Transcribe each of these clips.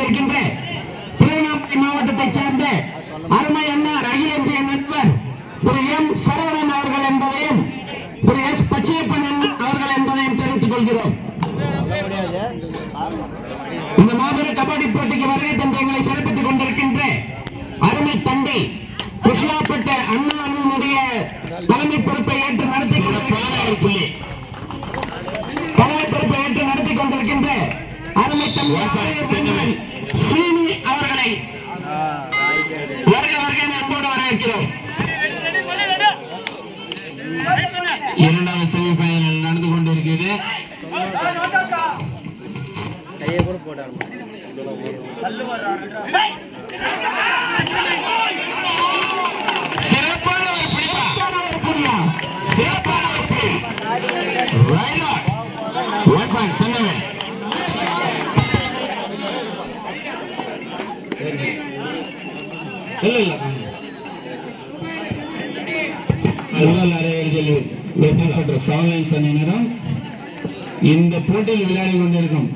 கொண்டிருக்கின்ற திருவண்ணாமலை மாவட்டத்தைச் சேர்ந்த அருமை அண்ணார் அகில இந்திய நண்பர் திரு எம் சரவணன் அவர்கள் என்பதையும் திரு எஸ் பச்சையப்பன் அவர்கள் என்பதையும் தெரிவித்துக் கொள்கிறோம் இந்த மாபெரும் கபடி போட்டிக்கு வருகை தந்து எங்களை சிறப்பித்துக் கொண்டிருக்கின்ற அருமை தந்தை குஷிலாப்பட்ட அண்ணாவினுடைய தலைமை பொறுப்பை ஏற்று நடத்தி புள்ளி தலைமை பொறுப்பை ஏற்று நடத்தி கொண்டிருக்கின்ற அருமை தந்தை சீனி அவர்களை வருக வருக என அன்போடு வரவேற்கிறோம் இரண்டாவது செமிஃபைனல் நடந்து கொண்டிருக்கிறது கையை கூட போட்டாரு சிறப்பான ஒரு பிடிப்பா. சிறப்பான ஒரு பிடி. Right on. One point, சொன்னவன். இல்ல இல்ல முதல் அரையிறுதியில் வெற்றி பெற்ற சாலைஸ் அணியினரும் இந்த போட்டியில் விளையாடி கொண்டிருக்கும்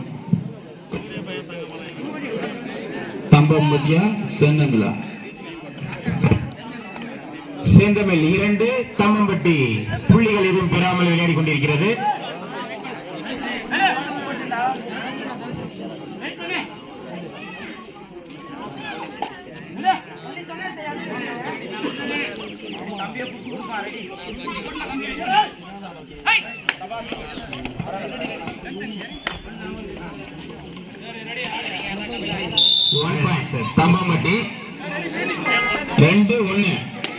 தம்பம்பட்டியா சென்னமிலா செந்தமிழ் இரண்டு தம்மம்பட்டி புள்ளிகள் எதுவும் பெறாமல் விளையாடி கொண்டிருக்கிறது One point, sir. தம்பம்பட்டி ரெண்டு ஒண்ணு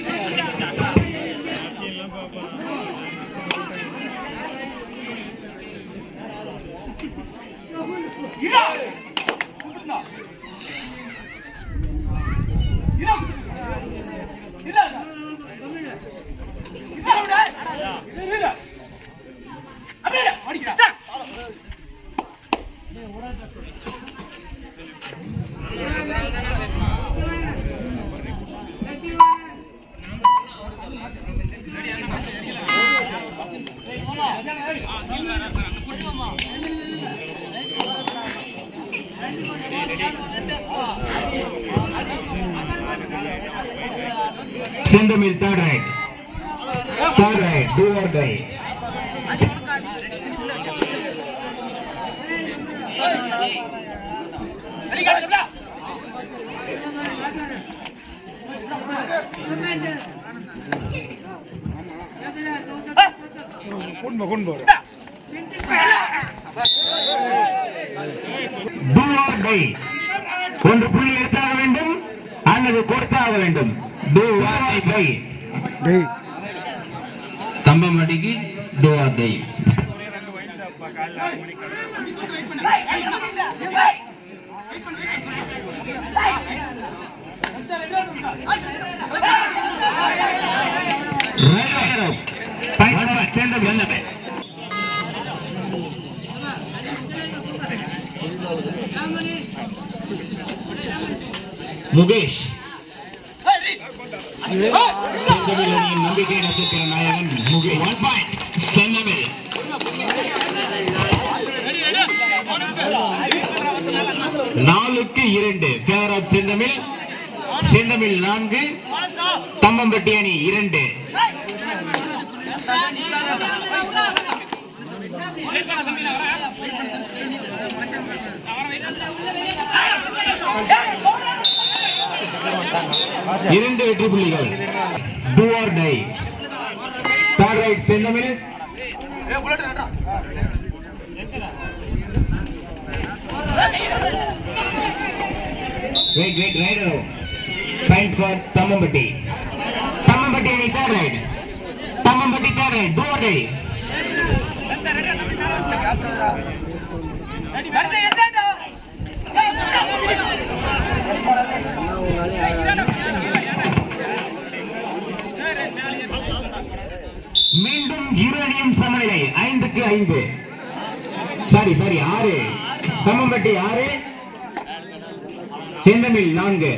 Senthamizh third raid third raid do or die do or die ஒன்று புள்ளி எடுத்தாக வேண்டும் அல்லது கொடுத்தாக வேண்டும் டூ ஆர் டை தம்பமடிக்கு do or die Senthamizh Mukesh செந்தமிழ் அணியின் நம்பிக்கை நட்சத்திர நாயகன் முகேஷ் ஒன் பாயிண்ட் செந்தமிழ் நாலுக்கு இரண்டு ஃபேவர் ஆஃப் செந்தமிழ் செந்தமிழ் நான்கு தம்பம்பட்டி அணி இரண்டு இரண்டு வெற்றி புள்ளிகள் do or die third raid Senthamizh wait wait raider fine for Thammampatti Thammampatti அணி third raid Thammampatti third raid do or die மீண்டும் இரு அணியும் சமநிலை ஐந்துக்கு ஐந்து சாரி சாரி ஆறு தம்மம்பட்டி ஆறு செந்தமிழ் நான்கு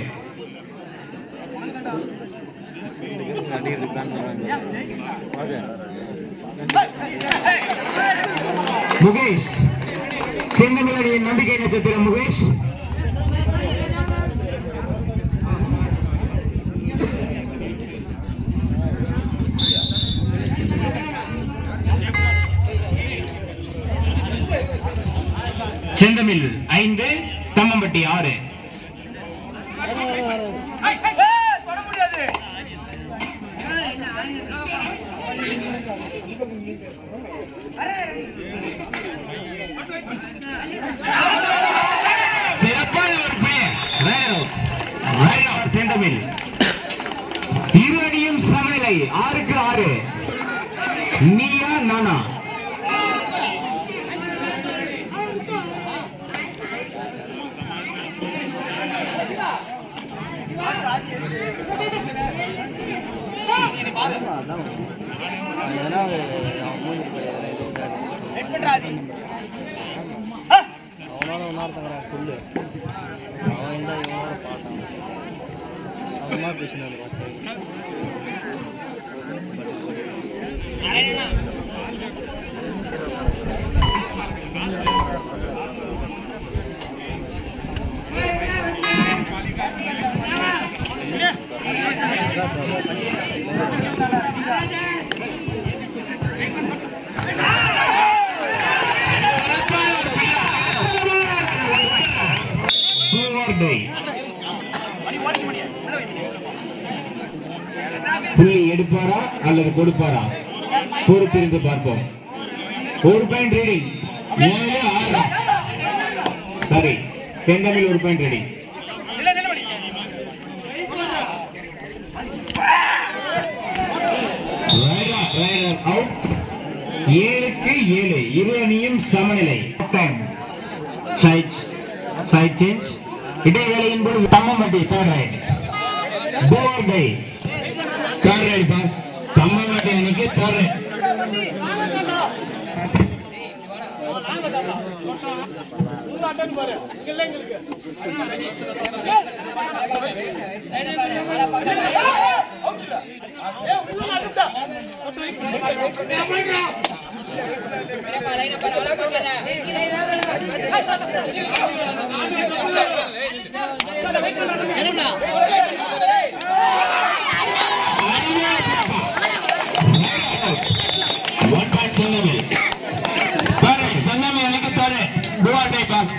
அடிக்கிறது பிளான் பண்ணுறாங்க வாச முகேஷ் செந்தமிழ் அணியின் நம்பிக்கை நட்சத்திரம் முகேஷ் செந்தமிழ் ஐந்து தம்மம்பட்டி ஆறு சிறப்பான ஒரு பெயர் Right out. Right out, செந்தமிழ் இரு அணியும் சமநிலை ஆறுக்கு ஆறு நீயா நானா அதான் எதனா அவன் மூஞ்சி போய் இது விட்டாரு அவனோட இன்னொருத்தங்கிறான் புல்லு அவன் இந்த இவனோட பாட்டான் அவன் மாதிரி பேசினாரு ஃபஸ்ட்டு Do or die. புள்ளி எடுப்பாரா அல்லது கொடுப்பாரா பொறுத்திருந்து பார்ப்போம் ஒரு பாயிண்ட் ரீடிங் ஏழு ஆறு சரி செந்தமிழ் ஒரு பாயிண்ட் ரீடிங் அவுட் ஏழுக்கு ஏழு இரு அணியும் சமநிலை டைம் சைட் சைட் சேஞ்ச் இடைவேளையின் போது தம்மம்பட்டி தேர்ட் ரைட் போர் டை தேர்ட் ரைட் பாஸ் தம்மம்பட்டி அணிக்கு third raid one point Senthamizh third raid Senthamizh அணிக்கு தேர்ட் ரைட் போர் டை pass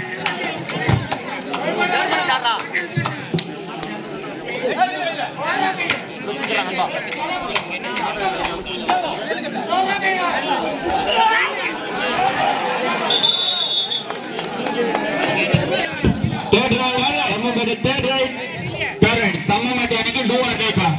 third raid Thammampatti third raid third raid Thammampatti அணிக்கு டூ ஆர் டை பாஸ்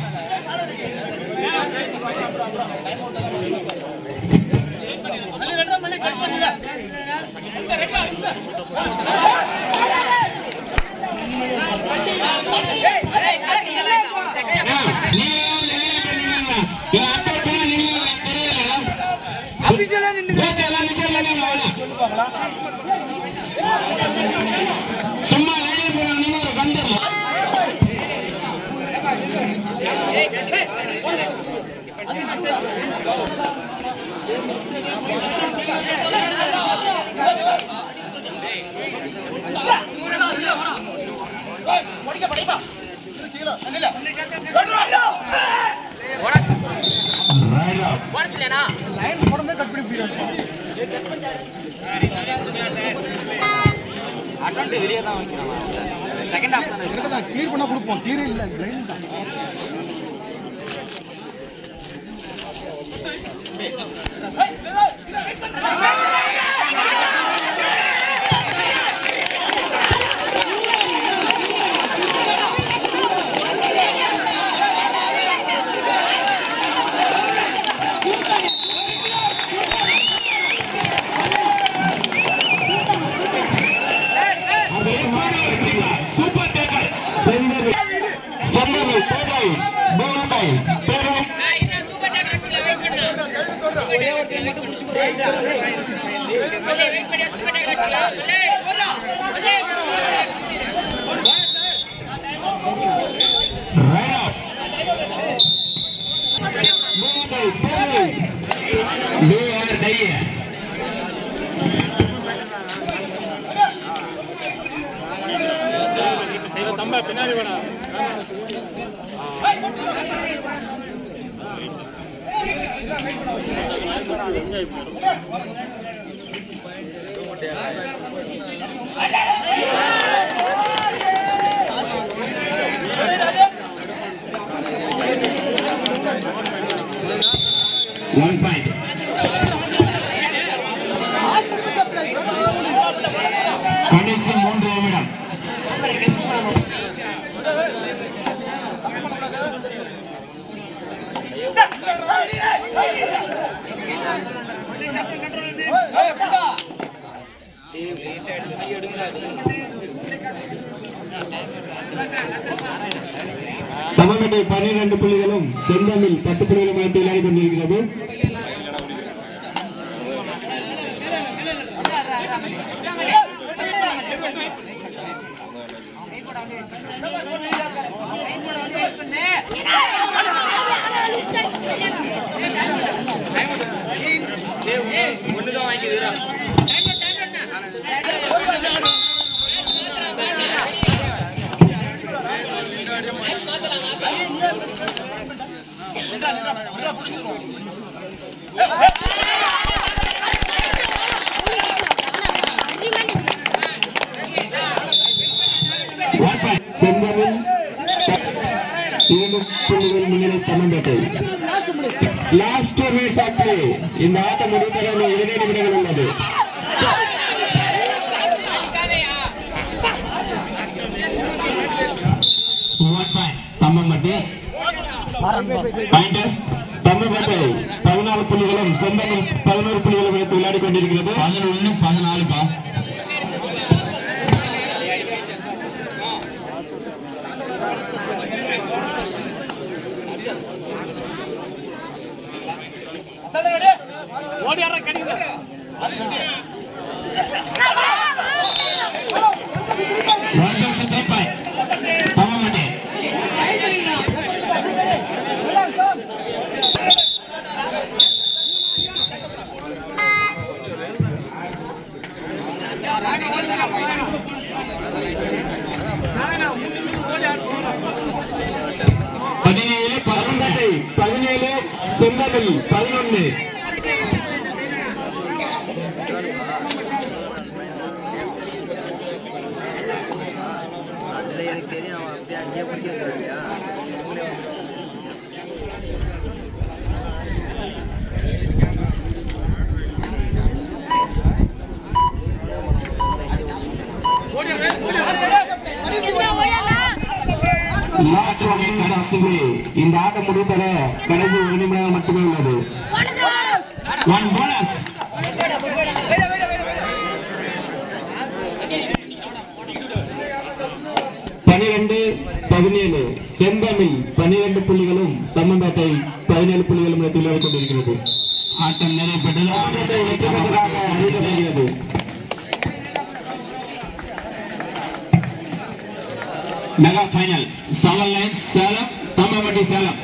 சும்மா வெளியே போறாங்கன்னு ஒரு கந்தம் ரைட் அப் அட்வான்ட் வெளியே தான் வைக்கிறான் செகண்ட் ஹாஃப் தானே தீர் பண்ணா கொடுப்போம் தீர் இல்ல லைன் தான் சூப்பர் டேக்கர் செந்தவி செந்தவி தேவை பூமிகை தேவை ரைட் அப் பூமிகை தேவை do or die one point கடைசி மூன்று நிமிடம் தமிழ்நாட்டை பன்னிரண்டு புள்ளிகளும் செந்தமிழ் பத்து புள்ளிகளும் வைத்து விளையாடி கொண்டிருக்கிறது ஒண்ணுதான் வாங்கிக்கிறா One point. செந்தமிழ் இரண்டு புள்ளிகள் முன்னிலை தமிழ்நாட்டை லாஸ்ட் டூ மினிட்ஸ் ஆட்டு இந்த ஆட்டம் முடிப்பதற்கு இரண்டு நிமிடங்கள் உள்ளது One point. Thammampatti pointer Thammampatti பதினாலு புள்ளிகளும் செந்தமிழ் பதினோரு புள்ளிகளும் வைத்து விளையாடி கொண்டிருக்கிறது பதினொன்று பதினாலுப்பா ஓடியாரா கடிங்க One person three point. Thammampatti பதினேழு பதினொன்று பதினேழு செந்தமிழ் பதினொன்னு அதுல எனக்கு தெரியும் அவன் அப்படியே அங்கேயே பிடிக்க வைக்கிறாங்க லாஸ்ட் ஓவர் கடைசி இந்த ஆட்டம் முடிப்பத கடைசி ஒரு நிமிடம் மட்டுமே உள்ளது ஒன் போனஸ் பனிரெண்டு பதினேழு செந்தமிழ் பனிரெண்டு புள்ளிகளும் தமிழ்நாட்டை பதினேழு புள்ளிகளும் வைத்து விளையாடிக் கொண்டிருக்கிறது ஆட்டம் நிறைவேற்றது ஆட்டத்தை வெற்றி பெற்றதாக அறிவிக்கப்படுகிறது mega final seven lines Salem Thammampatti Salem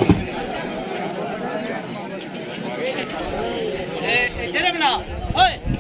சரிங்களா ஓய்